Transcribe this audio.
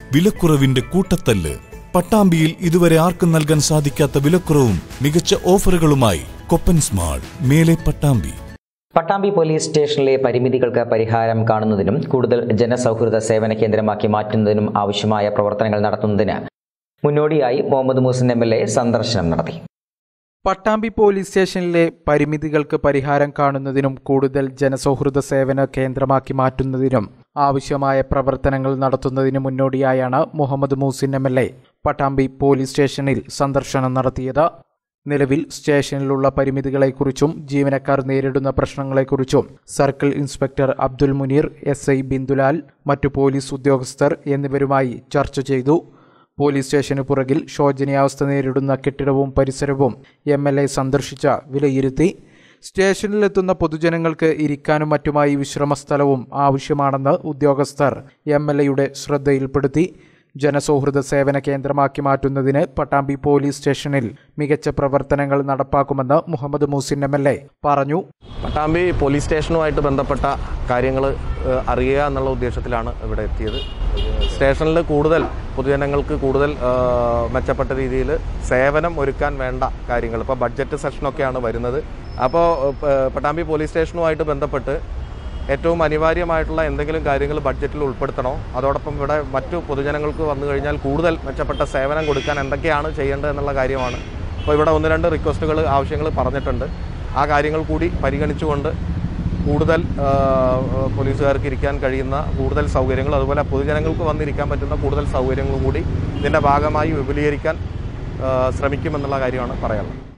വിലക്കുറവിന്റെ കൂട്ടത്തല്ല് പട്ടാമ്പിയിൽ ഇതുവരെ ആർക്കും നൽകാൻ സാധിക്കാത്ത വിലക്കുറവും മികച്ച ഓഫറുകളുമായി കൊപ്പൻ സ്മാൾ മേലെ പട്ടാമ്പി പട്ടാമ്പി പോലീസ് സ്റ്റേഷനിലെ പരിമിതികൾക്ക് പരിഹാരം കാണുന്നതിനും കൂടുതൽ ജനസൗഹൃദ സേവന കേന്ദ്രമാക്കി മാറ്റുന്നതിനും ആവശ്യമായ പ്രവർത്തനങ്ങൾ നടത്തുന്നതിന് മുന്നോടിയായി Muhammad Muhsin M L A സന്ദർശനം നടത്തി പട്ടാമ്പി പോലീസ് സ്റ്റേഷനിലെ പരിമിതികൾക്ക് പരിഹാരം കാണുന്നതിനും കൂടുതൽ ജനസൗഹൃദ സേവന കേന്ദ്രമാക്കി മാറ്റുന്നതിനും ആവശ്യമായ പ്രവർത്തനങ്ങൾ നടത്തുന്നതിന് മുന്നോടിയായാണ് Muhammad Muhsin M L A Pattambi police സ്റ്റേഷനിൽ സന്ദർശനം നടത്തിയത് നിലവിൽ സ്റ്റേഷനിലുള്ള പരിമിതികളെക്കുറിച്ചും ജീവനക്കാർ നേരിടുന്ന പ്രശ്നങ്ങളെക്കുറിച്ചും circle inspector Abdul Munir S I Bindulal മറ്റു പോലീസ് ഉദ്യോഗസ്ഥർ എന്നിവരുമായി ചർച്ച ചെയ്തു പോലീസ് സ്റ്റേഷന് പുറകിൽ ശോചനീയാവസ്ഥ നേരിടുന്ന കെട്ടിടവും പരിസരവും എം എൽ എ സന്ദർശിച്ച വിലയിരുത്തി സ്റ്റേഷനിലെത്തുന്ന പൊതുജനങ്ങൾക്ക് ഇരിക്കാനും മറ്റുമായി വിശ്രമസ്ഥലവും ആവശ്യമാണെന്ന് ഉദ്യോഗസ്ഥർ എം എൽ എയുടെ ശ്രദ്ധയിൽപ്പെടുത്തി ജനസൗഹൃദ സേവന കേന്ദ്രമാക്കി മാറ്റുന്നതിന് പട്ടാമ്പി പോലീസ് സ്റ്റേഷനിൽ മികച്ച പ്രവർത്തനങ്ങൾ നടപ്പാക്കുമെന്ന് Muhammad Muhsin M L A പറഞ്ഞു പട്ടാമ്പി പോലീസ് സ്റ്റേഷനുമായിട്ട് ബന്ധപ്പെട്ട കാര്യങ്ങൾ അറിയുക എന്നുള്ള ഉദ്ദേശത്തിലാണ് ഇവിടെ എത്തിയത് സ്റ്റേഷനിൽ കൂടുതൽ പൊതുജനങ്ങൾക്ക് കൂടുതൽ ആ, മെച്ചപ്പെട്ട രീതിയിൽ സേവനം ഒരുക്കാൻ വേണ്ട കാര്യങ്ങൾ ഇപ്പോൾ ബഡ്ജറ്റ് സെഷനൊക്കെയാണ് വരുന്നത് അപ്പോൾ പട്ടാമ്പി പോലീസ് സ്റ്റേഷനുമായിട്ട് ബന്ധപ്പെട്ട് ഏറ്റവും അനിവാര്യമായിട്ടുള്ള എന്തെങ്കിലും കാര്യങ്ങൾ ബഡ്ജറ്റിൽ ഉൾപ്പെടുത്തണോ അതോടൊപ്പം ഇവിടെ മറ്റു പൊതുജനങ്ങൾക്ക് വന്നു കഴിഞ്ഞാൽ കൂടുതൽ മെച്ചപ്പെട്ട സേവനം കൊടുക്കാൻ എന്തൊക്കെയാണ് ചെയ്യേണ്ടത് എന്നുള്ള കാര്യമാണ് അപ്പോൾ ഇവിടെ ഒന്ന് രണ്ട് റിക്വസ്റ്റുകൾ ആവശ്യങ്ങൾ പറഞ്ഞിട്ടുണ്ട് ആ കാര്യങ്ങൾ കൂടി പരിഗണിച്ചുകൊണ്ട് കൂടുതൽ ആ, പോലീസുകാർക്ക് ഇരിക്കാൻ കഴിയുന്ന കൂടുതൽ സൗകര്യങ്ങൾ അതുപോലെ പൊതുജനങ്ങൾക്ക് വന്നിരിക്കാൻ പറ്റുന്ന കൂടുതൽ സൗകര്യങ്ങളും കൂടി ഇതിൻ്റെ ഭാഗമായി വിപുലീകരിക്കാൻ ആ, ശ്രമിക്കുമെന്നുള്ള കാര്യമാണ് പറയാനുള്ളത്